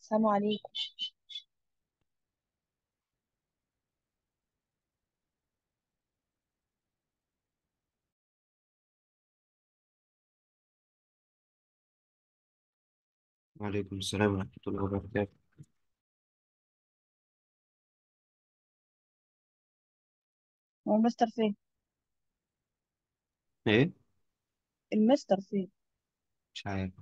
السلام عليكم وعليكم السلام ورحمة الله وبركاته هو المستر فين إيه؟ المستر فين مش عارف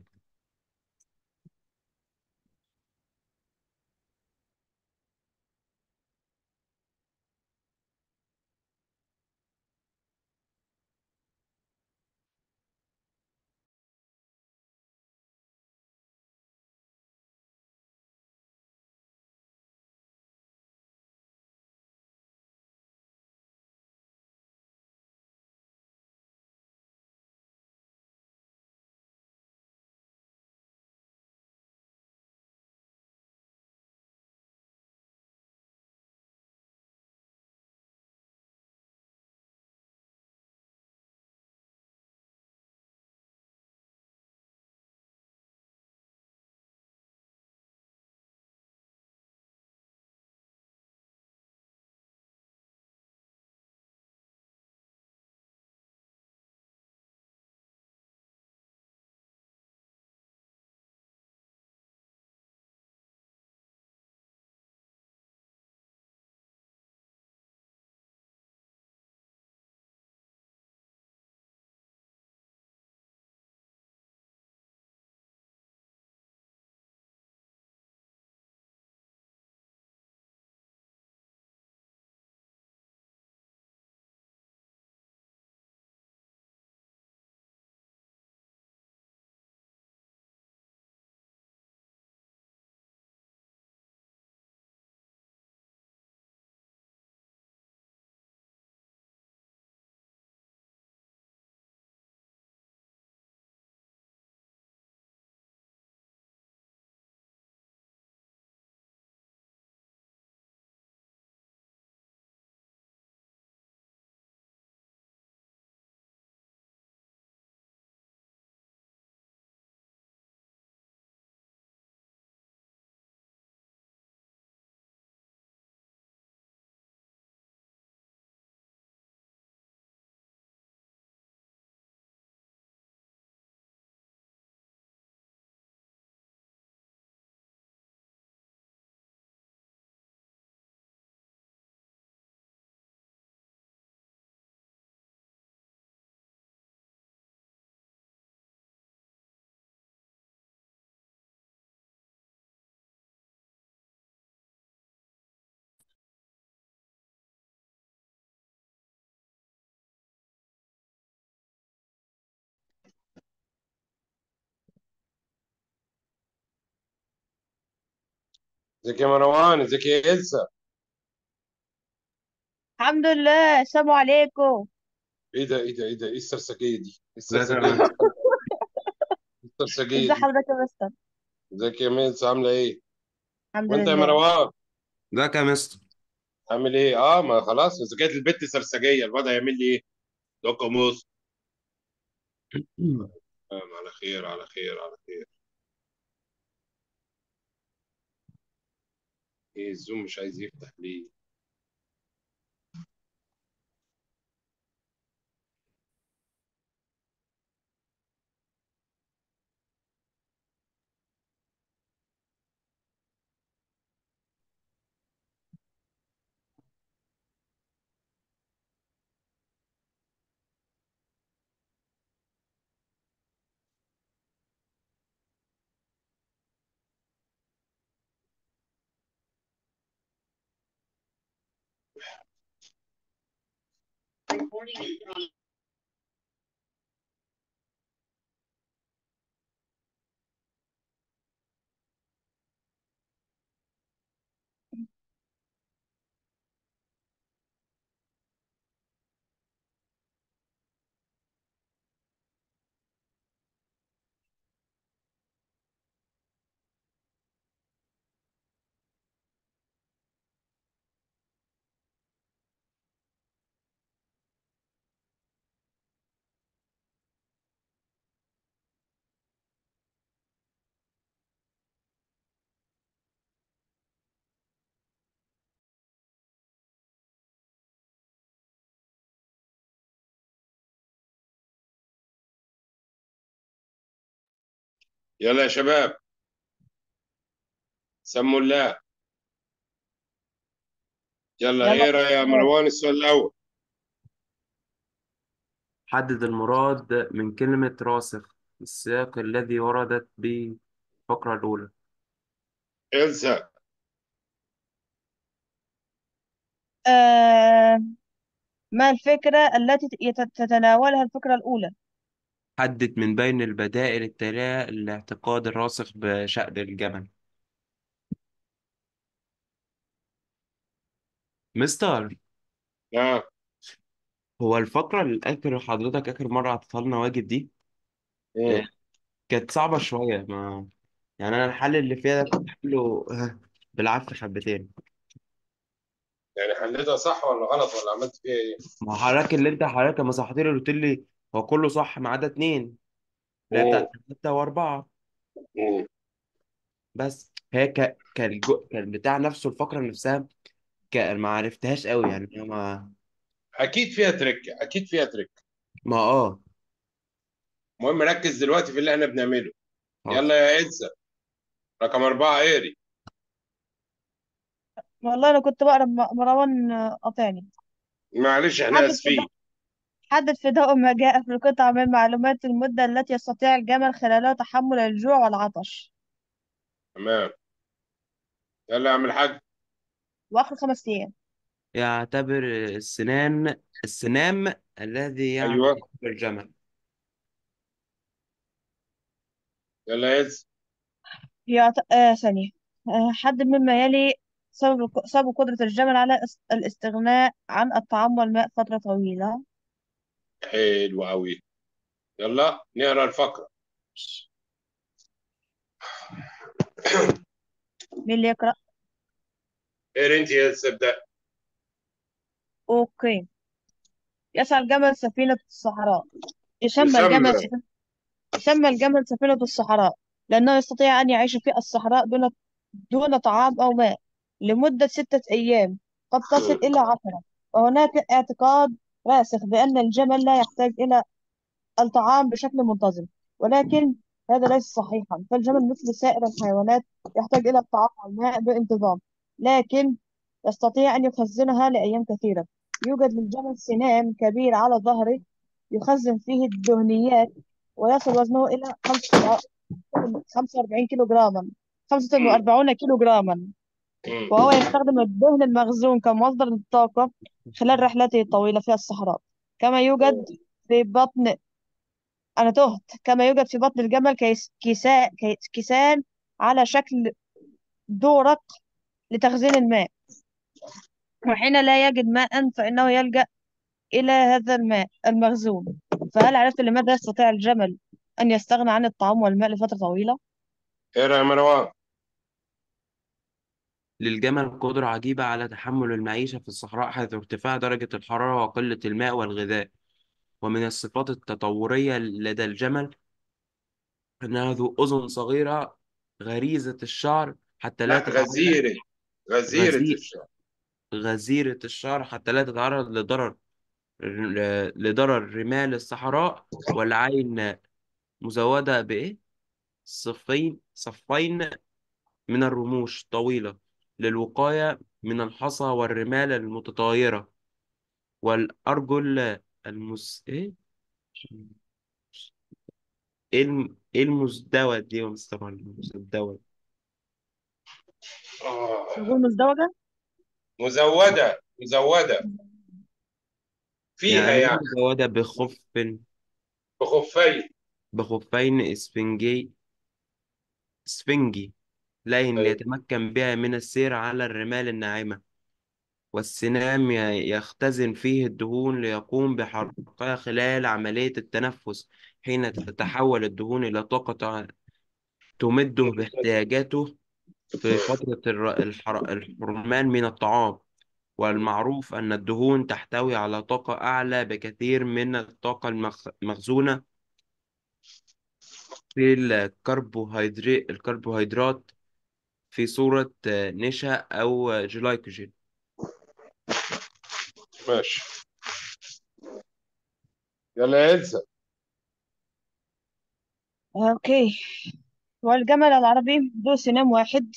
ازيك يا مروان ازيك يا إلسا الحمد لله السلام عليكم ايه ده ايه ده ايه ده ايه السرسجية دي ايه ازيك يا السرسجية دي مستر إيه السرسجية ازي دي حضرتك يا مستر ازيك يا ميلس عاملة ايه الحمد وانت يا لله مروان ازيك يا مستر عامل ايه اه ما خلاص اذا كانت البت سرسجية الواد هيعمل لي ايه دوكا موس آه على خير على خير على خير ايه الزوم مش عايز يفتح ليه يلا يا شباب سموا الله يلا يلا اقرا يا مروان السؤال الاول حدد المراد من كلمة راسخ في السياق الذي وردت به الفقرة الأولى إلسا آه ما الفكرة التي يت- تتناولها الفكرة الأولى حدد من بين البدائل التالية الاعتقاد الراسخ بشأن الجمل مستر اه هو الفقرة اللي آخر حضرتك آخر مرة عطيتها لنا واجب دي آه، مم. كانت صعبة شوية ما يعني أنا الحل اللي فيها ده كنت حله آه، بالعافية حبتين يعني حليتها صح ولا غلط ولا عملت فيها ايه ما حضرتك اللي أنت حضرتك لما صحتني قلت لي هو كله صح ما عدا اتنين لا مم. بتاعت تلاتة وأربعة مم. بس هي ك... كالجو... كان بتاع نفسه الفقرة نفسها ك... ما عرفتهاش قوي يعني أنا ما اكيد فيها تريك اكيد فيها تريك ما اه المهم ركز دلوقتي في اللي احنا بنعمله حاضر يلا يا إلسا رقم أربعة اقري والله أنا كنت بقرا م- مروان آه، قاطعني معلش احنا حدد في اسفين ضوء حدد في ضوء ما جاء في القطعة من معلومات المدة التي يستطيع الجمل خلالها تحمل الجوع والعطش تمام يلا يا عم الحاج وآخر خمس أيام يعتبر السنان السنام الذي يعمل ايوه الجمل يلا يا إلسا يعت... آه ثانية آه حدد مما يلي سبب الق- سبب قدرة الجمل على است- الاستغناء عن الطعام والماء فترة طويلة حلو قوي يلا نقرا الفقرة مين اللي يقرأ؟ اقري انت يا إلسا ابدأ أوكي يسعى الجمل سفينة الصحراء يسمى الجمل يسمى سفينة يسمى الجمل سفينة الصحراء لأنه يستطيع أن يعيش في الصحراء دون دون طعام أو ماء لمدة ستة أيام قد تصل مم. إلى عشرة وهناك اعتقاد راسخ بأن الجمل لا يحتاج إلى الطعام بشكل منتظم ولكن هذا ليس صحيحا فالجمل مثل سائر الحيوانات يحتاج إلى الطعام والماء بانتظام لكن يستطيع أن يخزنها لأيام كثيرة يوجد للجمل سنام كبير على ظهره يخزن فيه الدهنيات ويصل وزنه إلى 45 كيلو جراما مم. 45 كيلو جراما مم. وهو يستخدم الدهن المخزون كمصدر للطاقة خلال رحلته الطويلة في الصحراء كما يوجد في بطن أنا تهت كما يوجد في بطن الجمل كيس... كيسا... كيس... كيسان على شكل دورق لتخزين الماء وحين لا يجد ماء فإنه يلجأ إلى هذا الماء المخزون فهل عرفت لماذا يستطيع الجمل أن يستغنى عن الطعام والماء لفترة طويلة؟ اقرا يا مروان للجمل قدرة عجيبة على تحمل المعيشة في الصحراء حيث ارتفاع درجة الحرارة وقلة الماء والغذاء ومن الصفات التطورية لدى الجمل أنه ذو أذن صغيرة غريزة الشعر حتى لا لا تتعرض غزيرة غزيرة غزي... الشعر غزيرة الشعر حتى لا تتعرض لضرر لضرر رمال الصحراء والعين مزودة بإيه؟ صفين صفين من الرموش طويلة للوقاية من الحصى والرمال المتطايرة والأرجل المس إيه؟ إيه الم... إيه المزدوجة دي يا مصطفى المزدوجة آه. نقول مزدوجة؟ مزودة مزودة فيها يعني إيه يعني مزودة بخف بخفين بخفين إسفنجي إسفنجي لين أيوة. يتمكن بها من السير على الرمال الناعمة والسنام ي- يختزن فيه الدهون ليقوم بحرقها خلال عملية التنفس حين تتحول الدهون إلى طاقة تمده باحتياجاته في فترة الر- الحر- الحرمان من الطعام والمعروف أن الدهون تحتوي على طاقة أعلى بكثير من الطاقة المخ- المخزونة في الكربوهيدرات الكربوهيدرات في صورة آه، نشا أو جلايكوجين ماشي يلا يا إلسا أوكي والجمل العربي ذو سنام واحد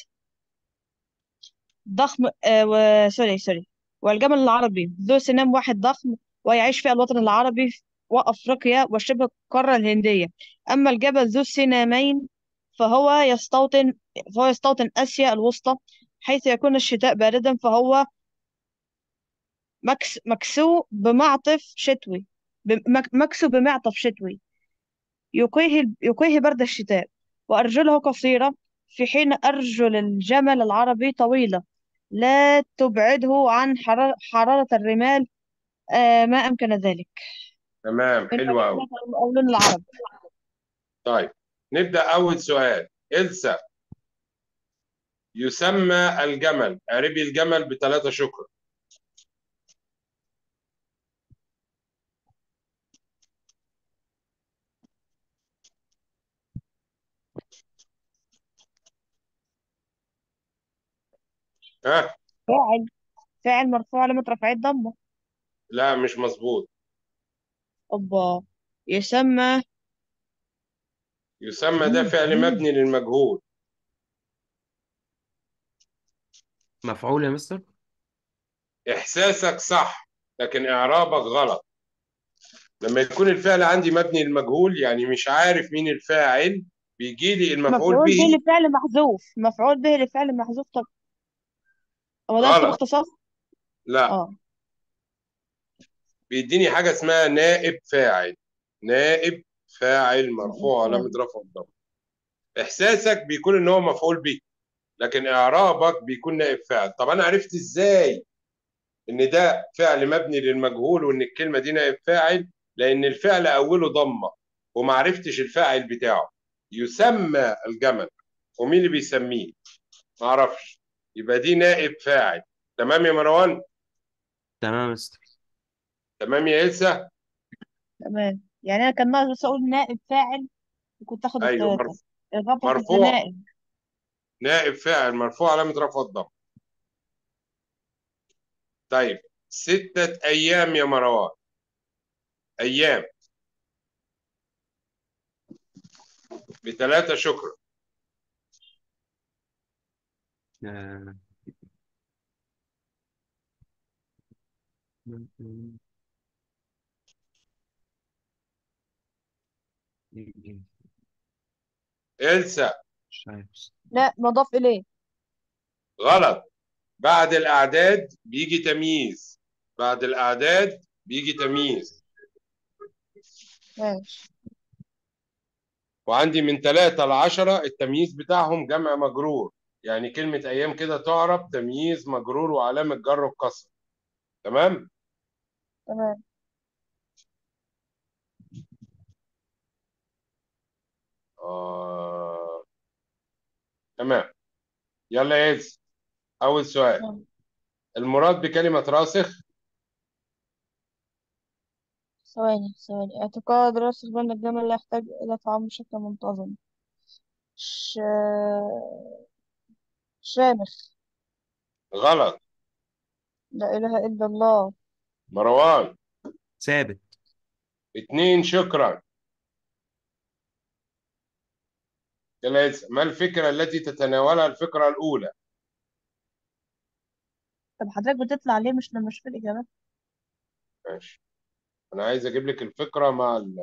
ضخم آه و... سوري سوري والجمل العربي ذو سنام واحد ضخم ويعيش في الوطن العربي وأفريقيا وشبه القارة الهندية أما الجبل ذو السنامين فهو يستوطن فهو يستوطن آسيا الوسطى حيث يكون الشتاء باردا فهو مكس مكسو بمعطف شتوي بم- مك- مكسو بمعطف شتوي يقيه يقيه برد الشتاء وأرجله قصيرة في حين أرجل الجمل العربي طويلة لا تبعده عن حرارة, حرارة الرمال آه ما أمكن ذلك تمام من حلو قوي مجلة أو لون العرب طيب نبدأ أول سؤال إلسا يسمى الجمل اعربي الجمل بثلاثة شكر ها فاعل فاعل مرفوع علامة رفعه الضمة لا مش مظبوط أوبا يسمى يسمى ده فعل مبني للمجهول مفعول يا مستر إحساسك صح لكن إعرابك غلط لما يكون الفعل عندي مبني للمجهول يعني مش عارف مين الفاعل بيجي لي المفعول مفعول به به لفعل محذوف مفعول به لفعل محذوف طب هو ده اسمه غلط اختصاص لا اه بيديني حاجة اسمها نائب فاعل نائب فاعل مرفوع علامة رفع الضم إحساسك بيكون إن هو مفعول به لكن إعرابك بيكون نائب فاعل طب أنا عرفت إزاي إن ده فعل مبني للمجهول وإن الكلمة دي نائب فاعل لأن الفعل أوله ضمة وما عرفتش الفاعل بتاعه يسمى الجمل ومين اللي بيسميه ما اعرفش يبقى دي نائب فاعل تمام يا مروان تمام يا مستر تمام يا إلسا تمام يعني انا كان ناقص بس اقول نائب فاعل وكنت اخد ايوه الثلاثة مرف- الغلطة كانت مرفوع نائب نائب فاعل مرفوع علامة رفع الضم طيب ستة أيام يا مروان أيام بثلاثة شكرا آه. إلسا مش عارف لا مضاف اليه غلط بعد الأعداد بيجي تمييز بعد الأعداد بيجي تمييز ماشي وعندي من ثلاثة لعشرة التمييز بتاعهم جمع مجرور يعني كلمة أيام كده تعرب تمييز مجرور وعلامة جر وكسر تمام تمام آه... تمام يلا يا إلسا أول سؤال تمام. المراد بكلمة راسخ ثواني ثواني اعتقاد راسخ بين الجمل لا يحتاج إلى تعامل بشكل منتظم ش... شامخ غلط لا إله إلا الله مروان ثابت اتنين شكرا ثلاثة ما الفكرة التي تتناولها الفكرة الأولى طب حضرتك بتطلع ليه مش لما اشوف الإجابات ماشي أنا عايز أجيب لك الفكرة مع ال...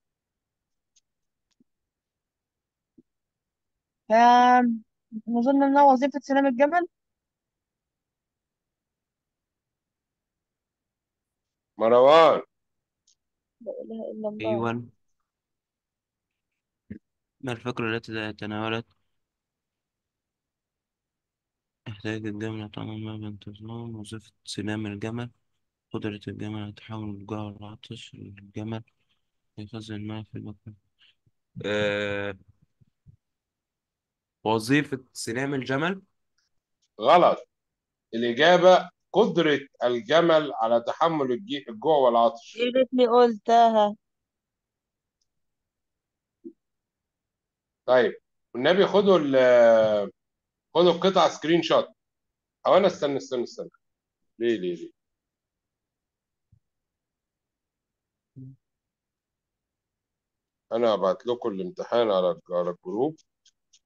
كان نظن إنها وظيفة سلام الجمل مروان لا إله إلا الله أيوة ما الفكرة التي تناولت احتاج الجمل طعام ما بانتظام وظيفة سلام الجمل قدرة الجمل على تحمل الجوع والعطش الجمل يخزن الماء في البطن أه... وظيفة سلام الجمل غلط الإجابة قدرة الجمل على تحمل الجي- الجوع والعطش يا ريتني قلتها طيب والنبي خدوا ال خدوا القطعة سكرين شوت أو أنا استنى استنى استنى ليه ليه ليه أنا هبعت لكم الامتحان على على الجروب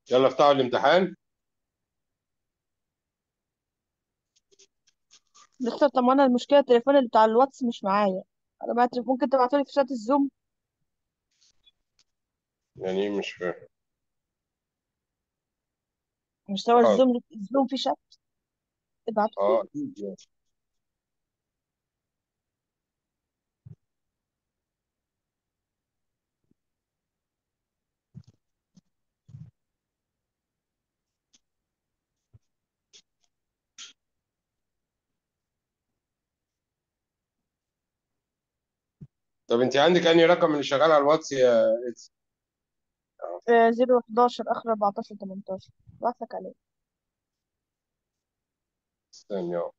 يلا افتحوا الامتحان دكتور طب ما انا المشكله التليفون اللي بتاع الواتس مش معايا انا معايا تليفون ممكن تبعتولي في شات الزوم يعني ايه مش فاهم مش هو حاضر الزوم الزوم في شات ابعته اه اكيد يعني. طب انت عندك انهي رقم اللي شغال على الواتس يا إلسا؟ زيرو 11 اخر 14 18 بعت لك عليه استني اهو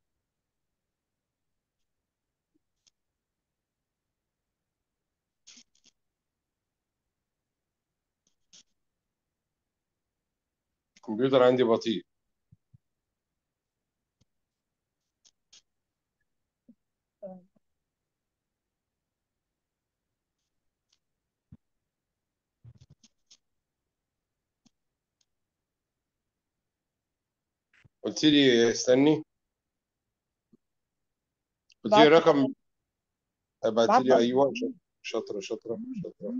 الكمبيوتر عندي بطيء قلت لي استني قلت لي بعت لك الرقم ابعت بعت لي لك ايوه شاطره شاطره شاطره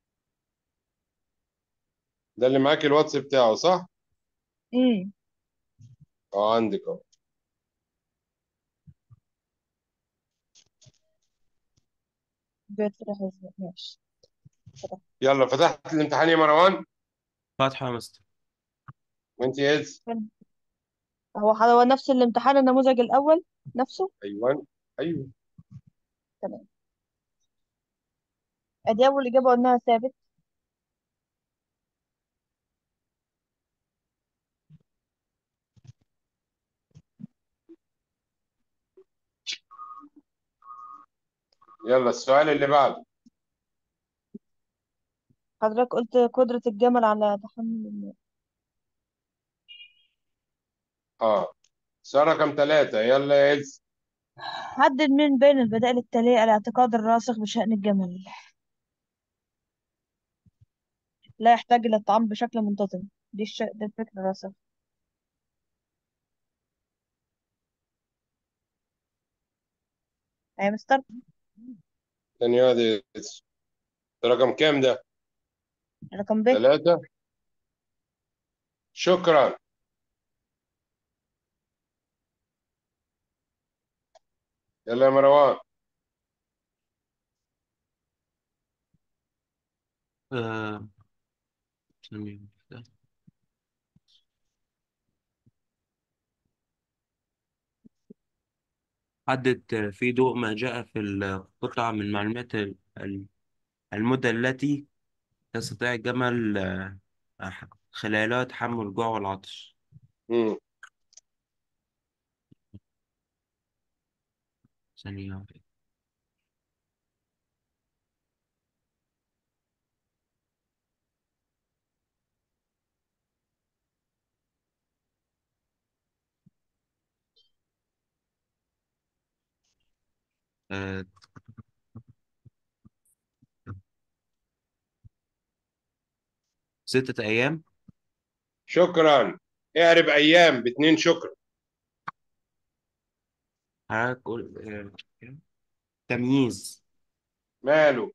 ده اللي معاك الواتس بتاعه صح؟ امم اه عندك اهو بيت فرح ماشي فتح. يلا فتحت الامتحان يا مروان فاتحة يا مستر وانت يا إلسا هو هو نفس الامتحان النموذج الاول نفسه ايوه ايوه تمام ادي اول اجابه قلناها ثابت يلا السؤال اللي بعده حضرتك قلت قدره الجمل على تحمل الماء اه سؤال رقم ثلاثة يلا يا إلسا حدد من بين البدائل التاليه الاعتقاد الراسخ بشأن الجمل لا يحتاج إلى الطعام بشكل منتظم دي الش... دي الفكرة الراسخة يا مستر ثانية واحدة يا إلسا ده رقم كام ده؟ رقم ب ثلاثة شكرا يلا يا مروان آه، ثانية واحدة. حدد في ضوء ما جاء في القطعة من معلومات ال- ال- المدة التي يستطيع الجمل آه، أح- خلالها تحمل الجوع والعطش مم. ثانية واحدة. آه، ستة أيام شكرا اعرب أيام باتنين شكرا حضرتك قول آه، تمييز ماله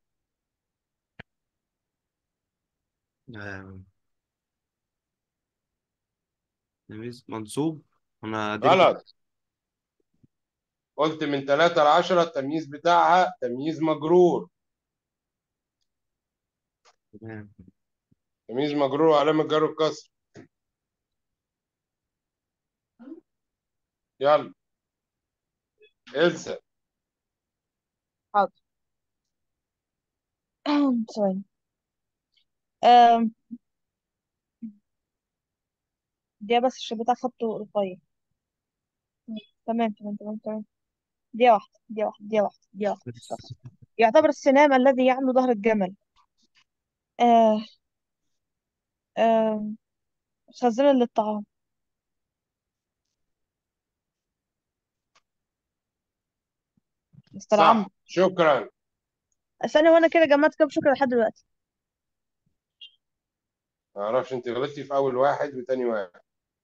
آه، تمييز منصوب أنا اديتك غلط قلت من ثلاثة لعشرة التمييز بتاعها تمييز مجرور تمام تمييز مجرور وعلامة جر الكسر يلا إلسا حاضر ثواني أم، دي بس عشان بتاع خطه رفيع تمام تمام تمام تمام دي واحدة دي واحدة دي واحدة دي واحدة خلاص. يعتبر السنام الذي يعلو ظهر الجمل آه آه خزانا للطعام مستر عمرو صح شكرا استنى وانا كده جمعت كام شكرا لحد دلوقتي ما اعرفش انت غلطتي في اول واحد وتاني واحد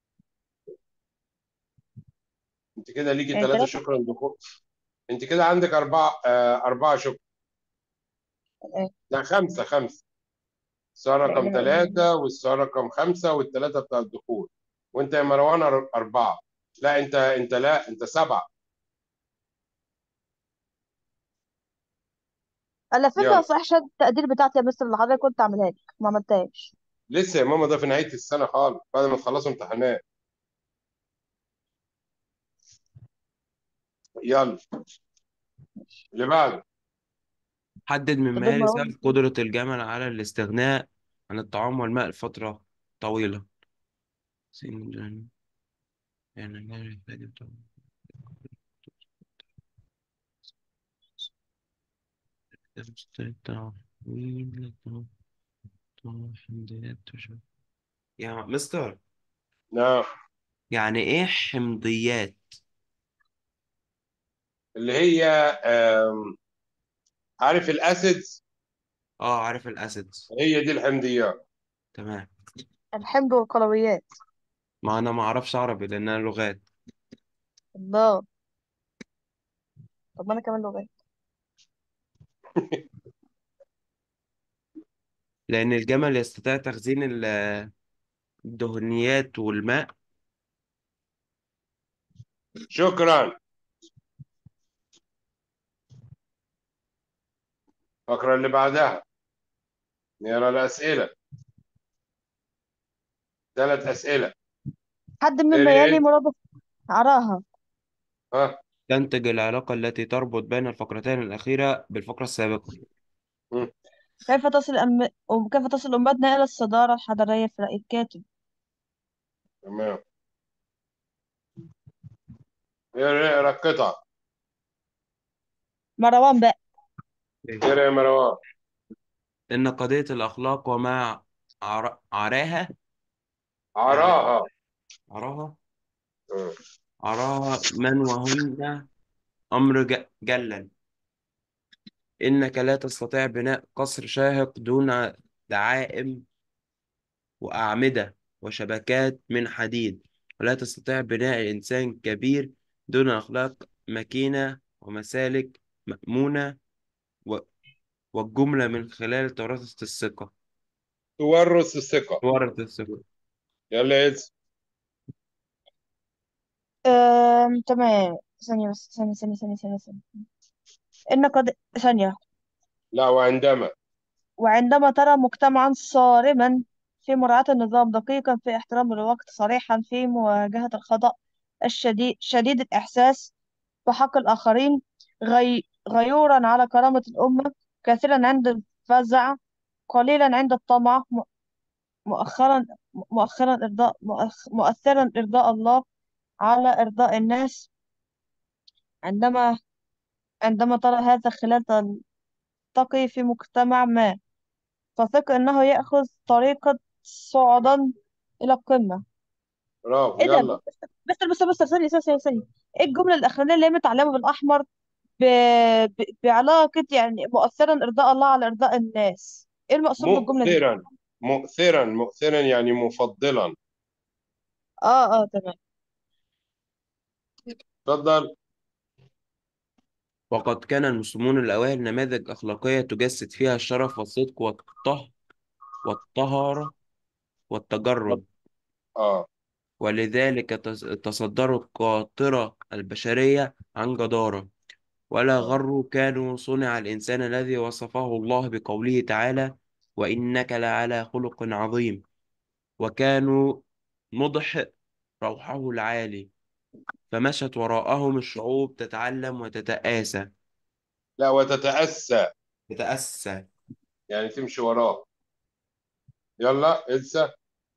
انت كده ليكي يعني ثلاثة ثلاثة شكرا دخول انت كده عندك أربعة آه أربعة شكرا إيه. لا خمسة خمسة السؤال لا رقم إله إلا الله ثلاثة والسؤال رقم خمسة والثلاثة بتاع الدخول وانت يا مروان أر- أربعة لا انت انت لا انت سبعة على فكرة يلا صحيح شهادة التقدير بتاعتي يا مستر اللي حضرتك كنت عاملها لك ما عملتهاش لسه يا ماما ده في نهاية السنة خالص بعد ما تخلصوا امتحانات يلا اللي بعده حدد طب مما يلي المروان سبب قدرة الجمل على الاستغناء عن الطعام والماء لفترة طويلة سن- يعني ما يحتاج الطعام. يا مستر نعم يعني ايه حمضيات اللي هي آم، عارف الأسيدز اه عارف الاسيد هي دي الحمضيات تمام الحمض والقلويات ما انا ما اعرفش عربي لان انا لغات الله طب ما أنا كمان لغات لان الجمل يستطيع تخزين ال- الدهنيات والماء شكرا الفقرة اللي بعدها نقرا الأسئلة ثلاث أسئلة حد مما اقري يلي انت مرادف عراها ها تنتج العلاقة التي تربط بين الفقرتين الأخيرة بالفقرة السابقة مم. كيف تصل أم... كيف تصل أمتنا إلى الصدارة الحضارية في رأي الكاتب تمام اقرا اقرا القطعة مروان بقى اقرا يا مروان إن قضية الأخلاق وما عر... عراها يعني عراها عراها مم. عراها من وهن أمر ج... جلا إنك لا تستطيع بناء قصر شاهق دون دعائم وأعمدة وشبكات من حديد ولا تستطيع بناء إنسان كبير دون أخلاق مكينة ومسالك مأمونة و... والجملة من خلال تورثة الثقة تورث الثقة تورث الثقة يلا يا إدس أم... تمام ثانية بس ثانية ثانية ثانية ثانية ثانية إن قد ثانية لا وعندما وعندما ترى مجتمعا صارما في مراعاة النظام دقيقا في احترام الوقت صريحا في مواجهة الخطأ الشديد شديد الإحساس بحق الآخرين غي... غيورا على كرامة الأمة كثيرا عند الفزع قليلا عند الطمع م- مؤخرا مؤخرا إرضاء مؤخ... مؤثرا إرضاء الله على إرضاء الناس عندما عندما ترى هذا خلال تلتقي في مجتمع ما فثق أنه يأخذ طريقا صعدا إلى القمة برافو إيه ده يلا بس بس بس ثانية ثانية ثانية إيه الجملة الأخرانية اللي هي متعلمة بالأحمر ب... ب... بعلاقة يعني مؤثرا إرضاء الله على إرضاء الناس إيه المقصود بالجملة دي؟ مؤثرا مؤثرا مؤثرا يعني مفضلا آه آه تمام تفضل وقد كان المسلمون الأوائل نماذج أخلاقية تجسد فيها الشرف والصدق والطه والطهارة والتجرد اه ولذلك تص- تصدروا القاطرة البشرية عن جدارة ولا آه. غروا كانوا صنع الإنسان الذي وصفه الله بقوله تعالى وإنك لعلى خلق عظيم وكانوا مضح روحه العالي فمشت وراءهم الشعوب تتعلم وتتآسى لا وتتأسى تتأسى يعني تمشي وراه يلا إدسا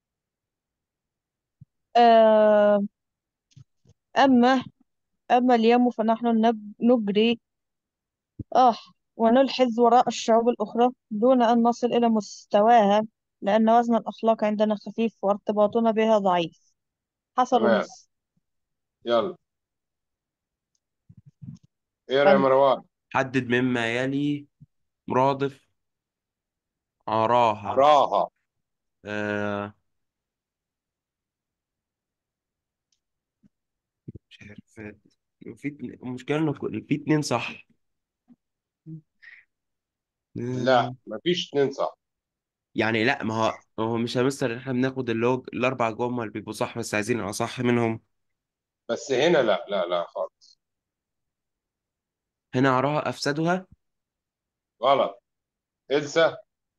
آه أما أما اليوم فنحن نب- نجري آه ونلحظ وراء الشعوب الأخرى دون أن نصل إلى مستواها لأن وزن الأخلاق عندنا خفيف وارتباطنا بها ضعيف حصل تمام ونص يلا اقرا يا فن مروان حدد مما يلي مرادف عراها عراها آه مش عارف في اتنين- المشكلة إنه كل- في اتنين صح لا آه، مفيش اتنين صح يعني لا ما هو هو مش يا مستر احنا بناخد اللي هو الأربع جمل بيبقوا صح بس عايزين أصح منهم بس هنا لا لا لا خالص هنا أراها أفسدها غلط إلسا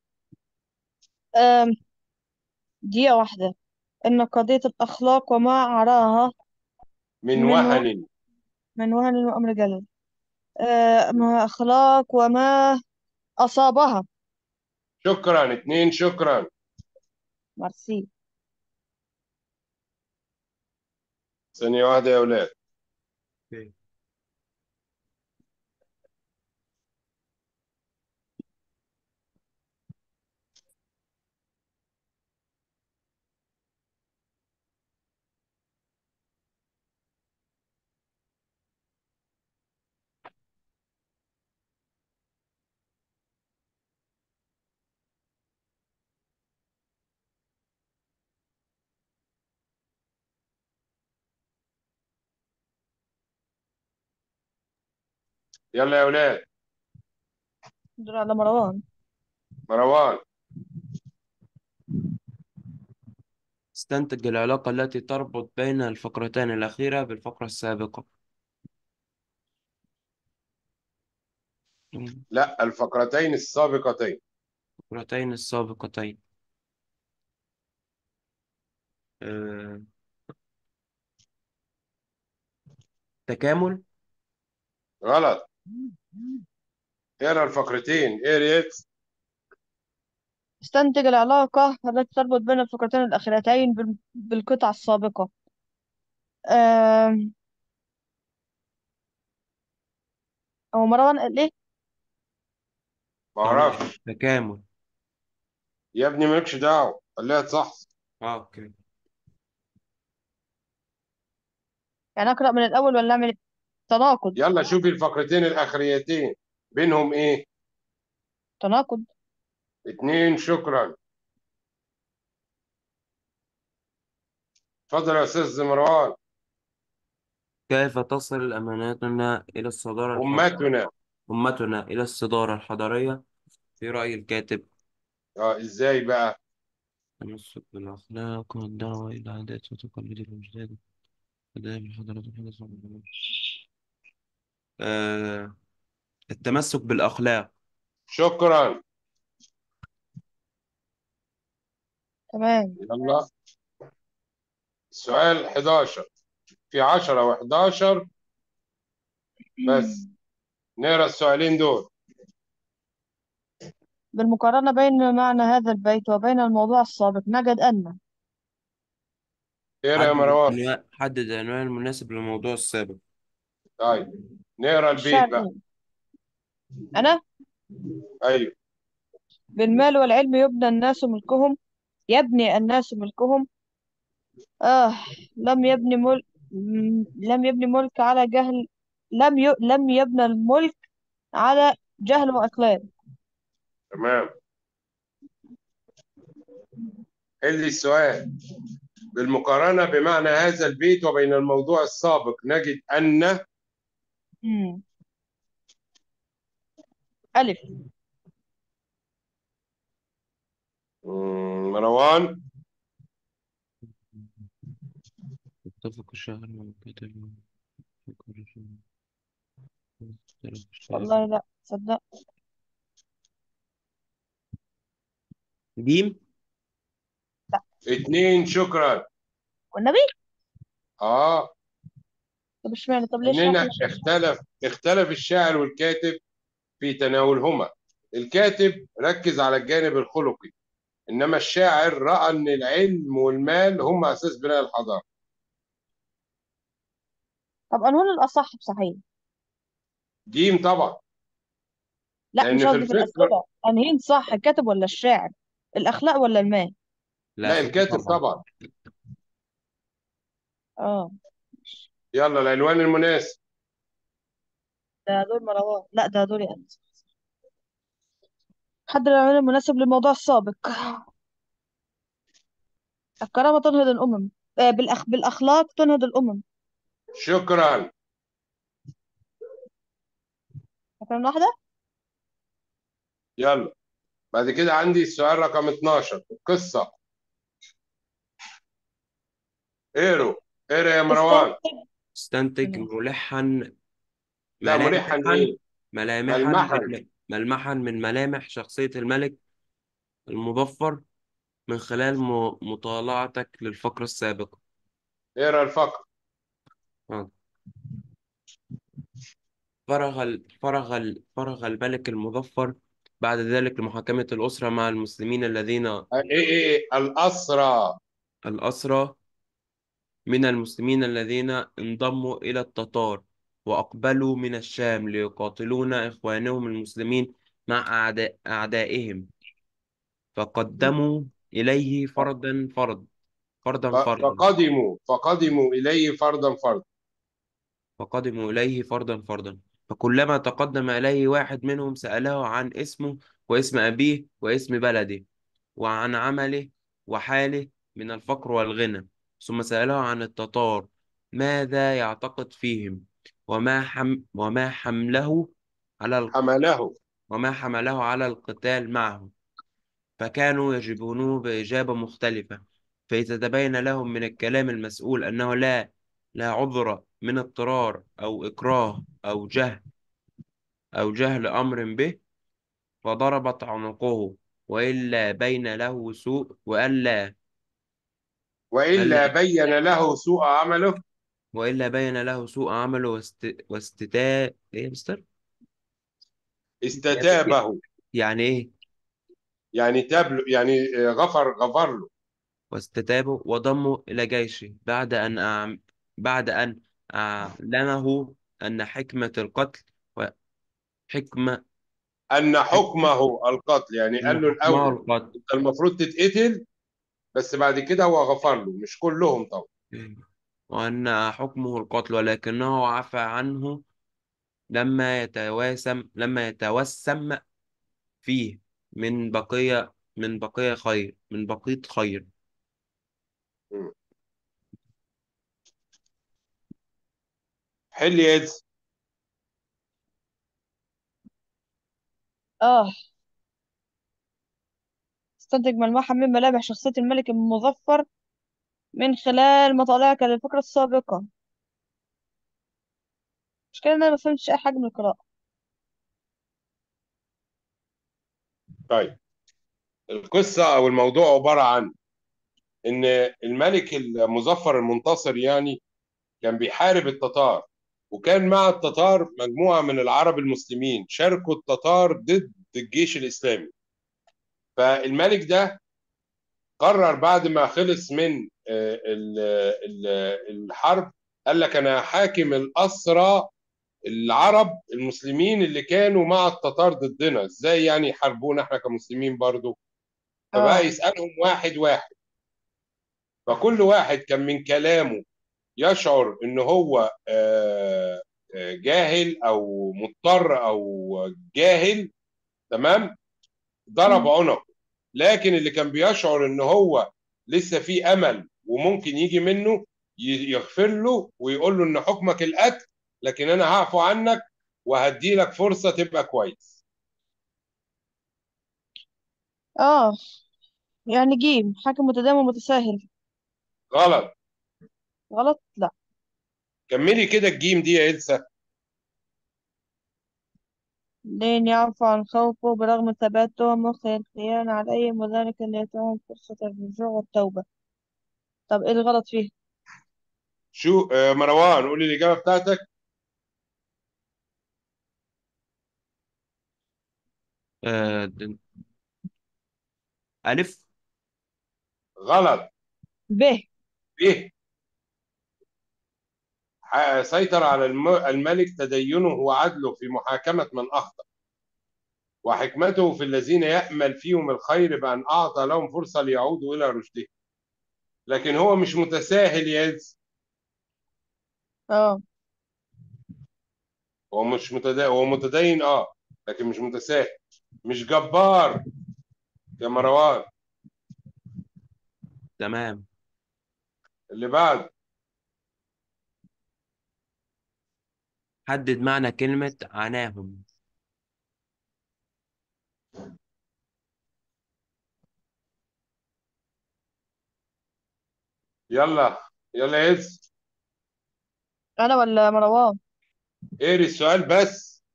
أم دقيقة واحدة إن قضية الأخلاق وما عراها من من و... وهن من وهن وأمر جلل أه ما أخلاق وما أصابها شكرا اتنين شكرا ميرسي ثانية واحدة يا أولاد يلا يا أولاد دور على مروان مروان استنتج العلاقة التي تربط بين الفقرتين الأخيرة بالفقرة السابقة لا الفقرتين السابقتين الفقرتين السابقتين آه، تكامل غلط اقرا الفقرتين اريت استنتج العلاقة التي تربط بين الفقرتين الأخيرتين بال... بالقطعة السابقة أم... هو مروان قال إيه؟ ما اعرفش تكامل يا ابني مالكش دعوة خليها صح اه اوكي يعني أقرأ من الأول ولا أعمل إيه؟ تناقض يلا شوفي الفقرتين الأخريتين بينهم إيه تناقض اتنين شكرا اتفضل يا أستاذ مروان كيف تصل أماناتنا إلى الصدارة الحضارية أمتنا أمتنا إلى الصدارة الحضارية في رأي الكاتب اه ازاي بقى تمسك بالأخلاق والدعوة إلى عادات وتقاليد الأجداد آداب الحضارات الحدث والعلوم. آه التمسك بالأخلاق شكرا تمام يلا سؤال 11 في 10 و11 بس نقرا السؤالين دول بالمقارنة بين معنى هذا البيت وبين الموضوع السابق نجد أن اقرا يا حدد مروان العنوان حدد العنوان المناسب للموضوع السابق طيب نقرا البيت الشعر بقى إيه؟ أنا ايوه بالمال والعلم يبنى الناس ملكهم يبني الناس ملكهم آه لم يبني ملك لم يبني ملك على جهل لم ي... لم يبنى الملك على جهل وإقلال تمام حل لي السؤال بالمقارنة بمعنى هذا البيت وبين الموضوع السابق نجد أن مم. ألف مم، مروان اتفق الشاعر مع الكاتب في كل شيء اختلف الشاعر. والله لا صدق جيم اتنين شكرا والنبي اه طب اشمعنى طب ليش اننا احنا اختلف اختلف الشاعر والكاتب في تناولهما الكاتب ركز على الجانب الخلقي انما الشاعر راى ان العلم والمال هم اساس بناء الحضاره طب أنهون الأصح بصحيح جيم طبعا لا لأن مش في قصدي في الفكر- الأسئلة أنهين صح الكاتب ولا الشاعر الأخلاق ولا المال لا الكاتب طبعا اه يلا العنوان المناسب ده دول مروان لا ده دول أنت حد العنوان المناسب للموضوع السابق الكرامة تنهض الأمم آه، بالأخ... بالأخلاق تنهض الأمم شكرا كمان واحدة يلا بعد كده عندي السؤال رقم 12 القصة اقروا اقرا يا مروان استنتج استنتج ملحا لا ملحا ملامحا ايه ملامحا ملمحا من ملمحا من ملامح شخصية الملك المظفر من خلال م- مطالعتك للفقرة السابقة اقرا الفقرة آه. فرغ ال... فرغ ال... فرغ الملك المظفر بعد ذلك لمحاكمة الأسرة مع المسلمين الذين ايه ايه ايه الأسرى الأسرى من المسلمين الذين انضموا إلى التتار وأقبلوا من الشام ليقاتلون إخوانهم المسلمين مع أعداء أعدائهم فقدموا إليه فردا فرد فردا ف- فردا فقدموا فقدموا إليه فردا فردا فقدموا إليه فردا فردا فكلما تقدم إليه واحد منهم سأله عن اسمه واسم أبيه واسم بلده وعن عمله وحاله من الفقر والغنى ثم سأله عن التتار ماذا يعتقد فيهم وما حم وما حمله على ال... حمله وما حمله على القتال معه فكانوا يجيبونه بإجابة مختلفة فإذا تبين لهم من الكلام المسؤول أنه لا لا عذر من اضطرار أو إكراه أو جهل أو جهل أمر به فضربت عنقه وإلا بين له سوء وألا وإلا ألا بين له سوء عمله وإلا بين له سوء عمله واست... واستتاء إيه يا مستر؟ استتابه يعني إيه؟ يعني تاب له يعني غفر غفر له واستتابه وضمه إلى جيشه بعد أن أعم... بعد أن أعلمه أن حكمة القتل وحكمة أن حكمه القتل يعني أن قال له حكمه الأول القتل أنت المفروض تتقتل بس بعد كده هو غفر له مش كلهم طبعا وأن حكمه القتل ولكنه عفى عنه لما يتواسم لما يتوسم فيه من بقية من بقية خير من بقية خير مم. حل يد اه استنتج ملمحا من ملامح شخصية الملك المظفر من خلال مطالعك للفكرة السابقة مش كده انا ما فهمتش اي حاجة من القراءة طيب القصة أو الموضوع عبارة عن إن الملك المظفر المنتصر يعني كان بيحارب التتار وكان مع التتار مجموعة من العرب المسلمين شاركوا التتار ضد الجيش الإسلامي فالملك ده قرر بعد ما خلص من آه، ال- ال- الحرب قال لك أنا حاكم الأسرى العرب المسلمين اللي كانوا مع التتار ضدنا ازاي يعني يحاربونا احنا كمسلمين برضو اه فبقى يسألهم واحد واحد فكل واحد كان من كلامه يشعر ان هو آه، آه، جاهل او مضطر او جاهل تمام ضرب مم. عنقه لكن اللي كان بيشعر ان هو لسه في امل وممكن يجي منه ي- يغفر له ويقول له ان حكمك القتل لكن انا هعفو عنك وهدي لك فرصة تبقى كويس اه يعني جيم حاكم متدين ومتساهل غلط غلط لا كملي كده الجيم دي يا إلسا لين يعفو عن خوفه برغم ثبات تهمه الخيانة عليهم وذلك ليتهم فرصة الرجوع والتوبة طب ايه الغلط فيه شو آه، مروان قولي الإجابة بتاعتك آه د- ألف غلط ب ب ح- سيطر على الم- الملك تدينه وعدله في محاكمة من أخطأ وحكمته في الذين يأمل فيهم الخير بأن أعطى لهم فرصة ليعودوا إلى رشدهم لكن هو مش متساهل يا إلسا اه هو مش متدين هو متدين اه لكن مش متساهل مش جبار يا مروان تمام اللي بعد حدد معنى كلمة عناهم يلا يلا يا إز انا ولا مروان اقري السؤال بس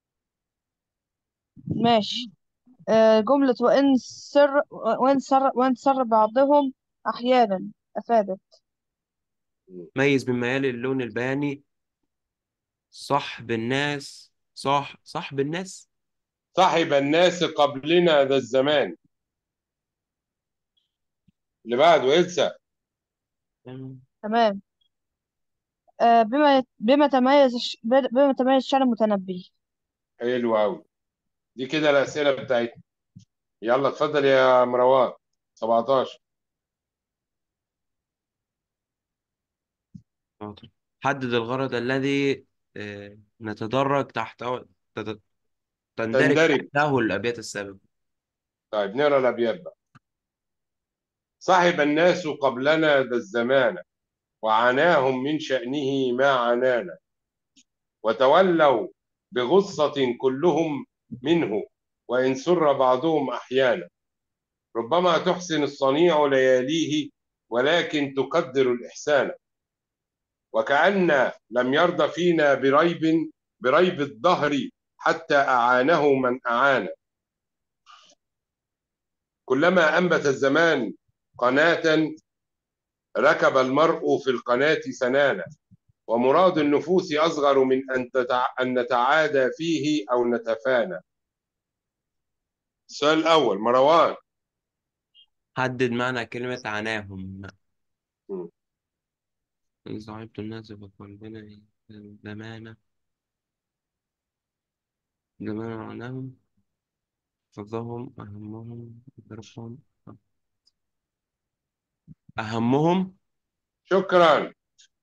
ماشي آه، جملة وإن سر وإن سر وإن سر بعضهم أحيانا أفادت ميز مما يلي اللون البياني صحب الناس صح صحب الناس صاحب الناس قبلنا ذا الزمان اللي بعده إلسا تمام. تمام آه، بما بما تميز الش- بما تميز شعر المتنبي حلو أوي دي كده الأسئلة بتاعتنا يلا اتفضل يا مروان 17 حاضر. حدد الغرض الذي آه، نتدرج تحته تت- تندرج تندرج تحته الأبيات السابقة طيب نقرا الأبيات بقى صاحب الناس قبلنا ذا الزمان وعناهم من شأنه ما عنانا وتولوا بغصة كلهم منه وإن سر بعضهم أحيانا ربما تحسن الصنيع لياليه ولكن تقدر الإحسان وكأن لم يرضى فينا بريب بريب الدهر حتى أعانه من أعان كلما أنبت الزمان قناة ركب المرء في القناة سنانا ومراد النفوس أصغر من أن, تتع... أن نتعادى فيه أو نتفانى السؤال الأول مروان حدد معنى كلمة عناهم مم. إن صاحبت الناس فقلبنا زمانة زمان عناهم فضهم أهمهم ظرفهم أهمهم شكرا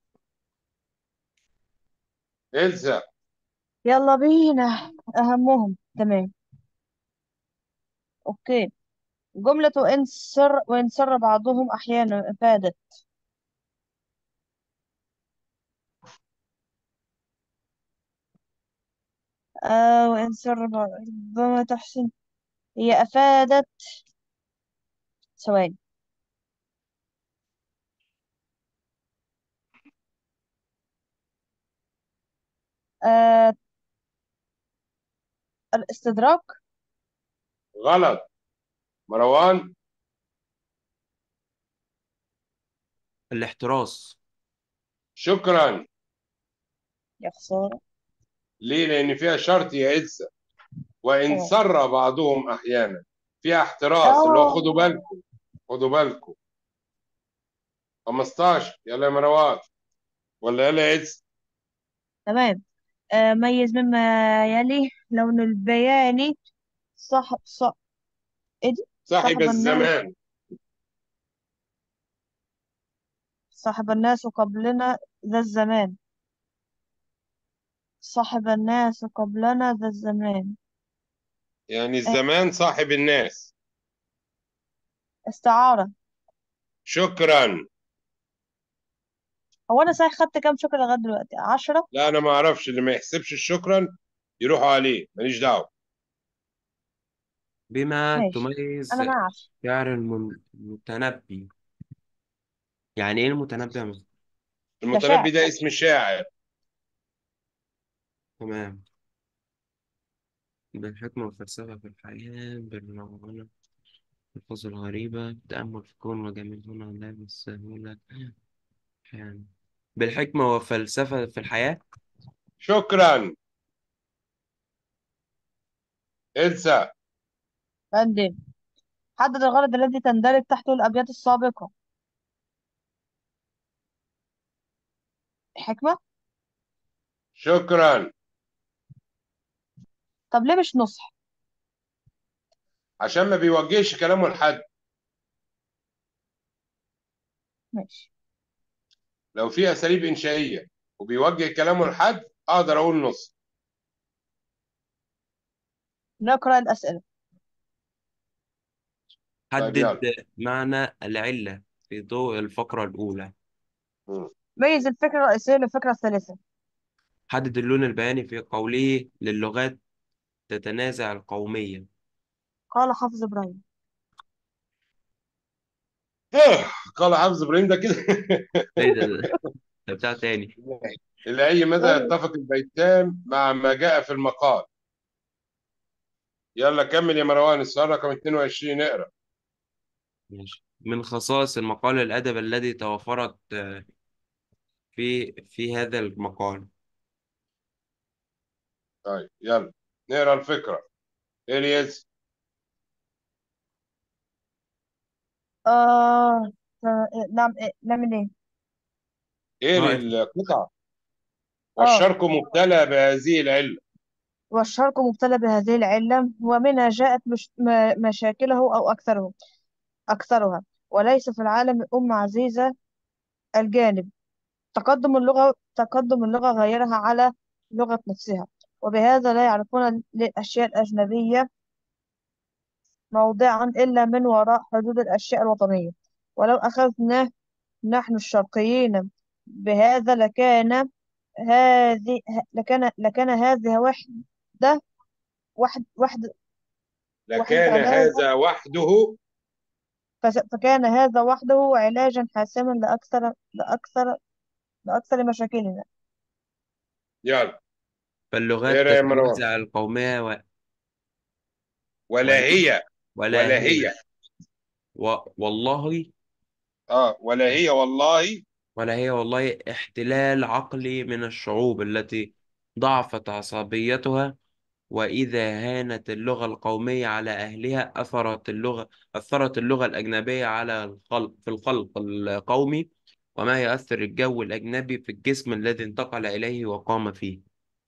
إلسا يلا بينا أهمهم تمام أوكي جملة وإن سر وإن سر بعضهم أحيانا أفادت آه وإن سر بعض- ربما تحسن هي أفادت ثواني آه الاستدراك غلط مروان الاحتراس شكرا يا خسارة ليه لأن فيها شرط يا إلسا وإن آه. سر بعضهم أحيانا فيها احتراس اللي هو آه. خدوا بالكم خدوا بالكم 15 يلا يا مروان ولا يلا يا إلسا تمام آه ميز مما يلي لون البياني صح صح إيه دي؟ صاحب صاحب الناس الزمان صاحب الناس قبلنا ذا الزمان صاحب الناس قبلنا ذا الزمان يعني الزمان صاحب الناس استعارة شكرا هو أنا صحيح خدت كام شكر لغاية دلوقتي عشرة لا أنا ما أعرفش اللي ما يحسبش الشكرا يروحوا عليه ماليش دعوة بما ماشي تميز أنا مع عشرة شعر المن- المتنبي يعني إيه المتنبي يا مستر؟ ده شاعر المتنبي ده اسم شاعر تمام بالحكمة والفلسفة في الحياة بالروعة الألفاظ الغريبة التأمل في الكون وجميل هنا لا بالسهولة أحيانا بالحكمة والفلسفة في الحياة شكرا إلسا قدم حدد الغرض الذي تندرج تحته الأبيات السابقة حكمة شكرا طب ليه مش نصح عشان ما بيوجهش كلامه لحد ماشي لو في أساليب إنشائية وبيوجه كلامه لحد أقدر أقول نص نقرأ الأسئلة طيب حدد يلا معنى العلة في ضوء الفقرة الأولى مم. ميز الفكرة الرئيسية للفكرة الثالثة حدد اللون البياني في قوله للغات تتنازع القومية قال حافظ إبراهيم آه، قال حافظ ابراهيم ده كده ايه ده ده ده بتاع تاني لأي مدى يتفق البيتان مع ما جاء في المقال يلا كمل يا مروان السؤال رقم 22 اقرا ماشي من خصائص المقال الأدب الذي توفرت آه، في في هذا المقال طيب يلا نقرا الفكره الياس آه آه، نعم إيه، نعمل إيه اقري آه، القطعه آه والشرق مبتلى بهذه العله والشرق مبتلى بهذه العلة ومنها جاءت مش م- مشاكله أو أكثره أكثرها وليس في العالم أم عزيزة الجانب تقدم اللغة تقدم اللغة غيرها على لغة نفسها وبهذا لا يعرفون للأشياء الأجنبية موضعا إلا من وراء حدود الأشياء الوطنية ولو أخذناه نحن الشرقيين بهذا لكان هذه لكان لكان هذه وحدة واحد واحد لكان واحد علاج هذا وحده فس- فكان هذا وحده علاجا حاسما لأكثر لأكثر لأكثر مشاكلنا يلا فاللغات اقرا يا مروان تتنازع القومية و... ولا ولا هي ولا ولا هي هي و... والله اه ولا هي والله ولا هي والله احتلال عقلي من الشعوب التي ضعفت عصبيتها وإذا هانت اللغة القومية على أهلها أثرت اللغة أثرت اللغة الأجنبية على الخلق في الخلق القومي وما يؤثر الجو الأجنبي في الجسم الذي انتقل إليه وقام فيه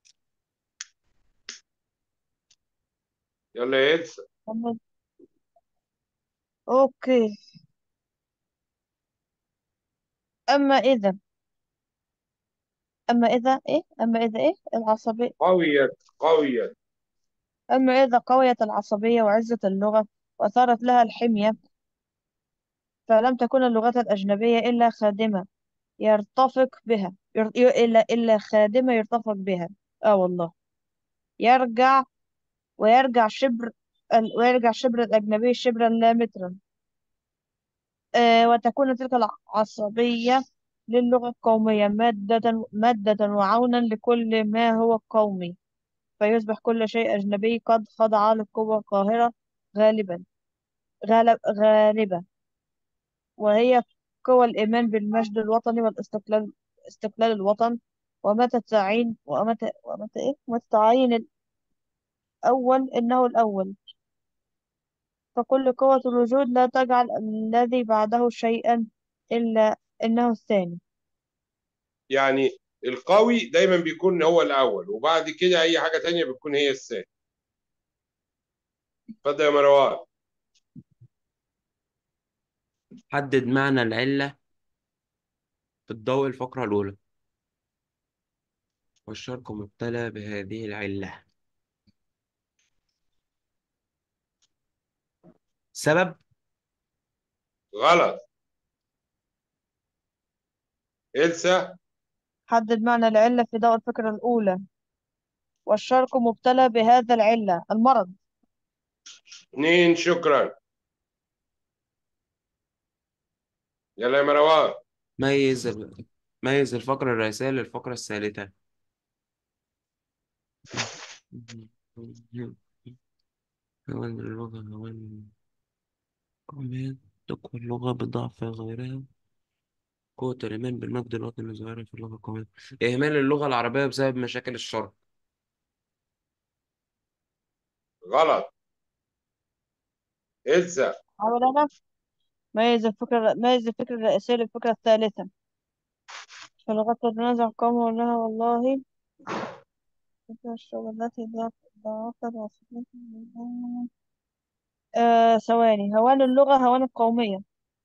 يلا يا إلسا أوكي أما إذا أما إذا إيه أما إذا إيه العصبية قويت قويت أما إذا قويت العصبية وعزت اللغة وصارت لها الحمية فلم تكن اللغات الأجنبية إلا خادمة يرتفق بها ير... ي- إلا إلا خادمة يرتفق بها آه والله يرجع ويرجع شبر ال... ويرجع شبر الأجنبي شبرا لا مترا آه وتكون تلك العصبية للغة القومية مادة مادة وعونا لكل ما هو قومي فيصبح كل شيء أجنبي قد خضع للقوة القاهرة غالبا غالب غالبا وهي قوى الإيمان بالمجد الوطني والاستقلال استقلال الوطن ومتى تعين ومتى ومتى إيه؟ ومتى تعين الأول إنه الأول فكل قوة الوجود لا تجعل الذي بعده شيئا إلا إنه الثاني يعني القوي دايما بيكون هو الاول وبعد كده اي حاجه تانية بتكون هي الثاني اتفضل يا مروان حدد معنى العلة في الضوء الفقرة الأولى والشرق مبتلى بهذه العلة سبب غلط إلسا حدد معنى العلة في ضوء الفكرة الأولى والشرق مبتلى بهذا العلة المرض اثنين شكرا يلا يا مروان ميز ميز الفقرة الرئيسية للفقرة الثالثة هوان اللغة هوان قومية تقوى اللغة بضعف غيرها قوة الإيمان بالمجد الوطني الظاهرة في اللغة القومية إهمال اللغة العربية بسبب مشاكل الشرق غلط إلسا أول أنا ميز الفكرة ميز الفكرة الرئيسية للفكرة الثالثة فلغة التنازع قوم لها والله فكرة الشغل التي ضعفت وصفتها آه ثواني هوان اللغة هوان القومية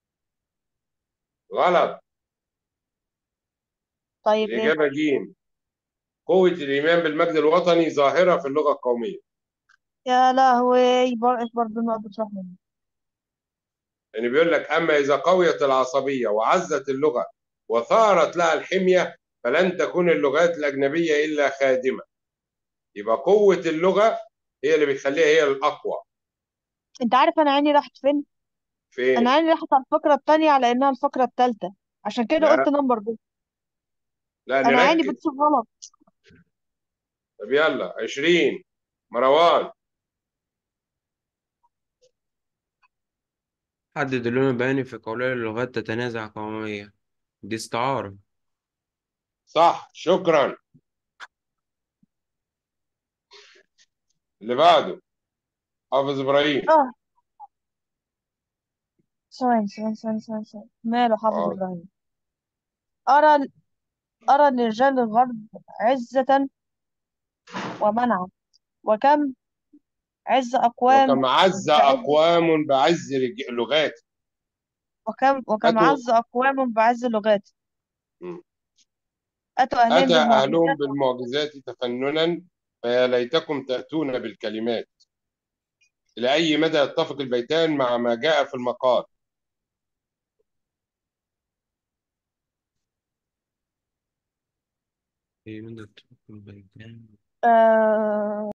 غلط طيب إيه الإجابة جيم قوة الإيمان بالمجد الوطني ظاهرة في اللغة القومية يا لهوي بر إيش برضه ما بتروح مني يعني بيقول لك أما إذا قويت العصبية وعزت اللغة وثارت لها الحمية فلن تكون اللغات الأجنبية إلا خادمة يبقى قوة اللغة هي اللي بتخليها هي الأقوى انت عارف انا عيني راحت فين فين؟ انا عيني راحت على الفقره الثانيه على انها الفقره الثالثه عشان كده لا قلت نمبر بي لا انا عيني نركز بتشوف غلط طب يلا 20 مروان حدد اللون البياني في قولي اللغات تتنازع قومية دي استعارة صح شكرا اللي بعده حافظ إبراهيم اه ثواني ثواني ثواني ثواني ثواني ماله حافظ آه. ابراهيم ارى ارى لرجال الغرب عزة ومنعا وكم عز اقوام وكم عز بعز أقوام بعز رج- لغات وكم وكم أتوا عز اقوام بعز اللغات مم. اتوا اهلهم أتى أهلهم بالمعجزات بالمعجزات تفننا فيا ليتكم تأتون بالكلمات إلى أي مدى يتفق البيتان مع ما جاء في المقال في مدى البيتان آه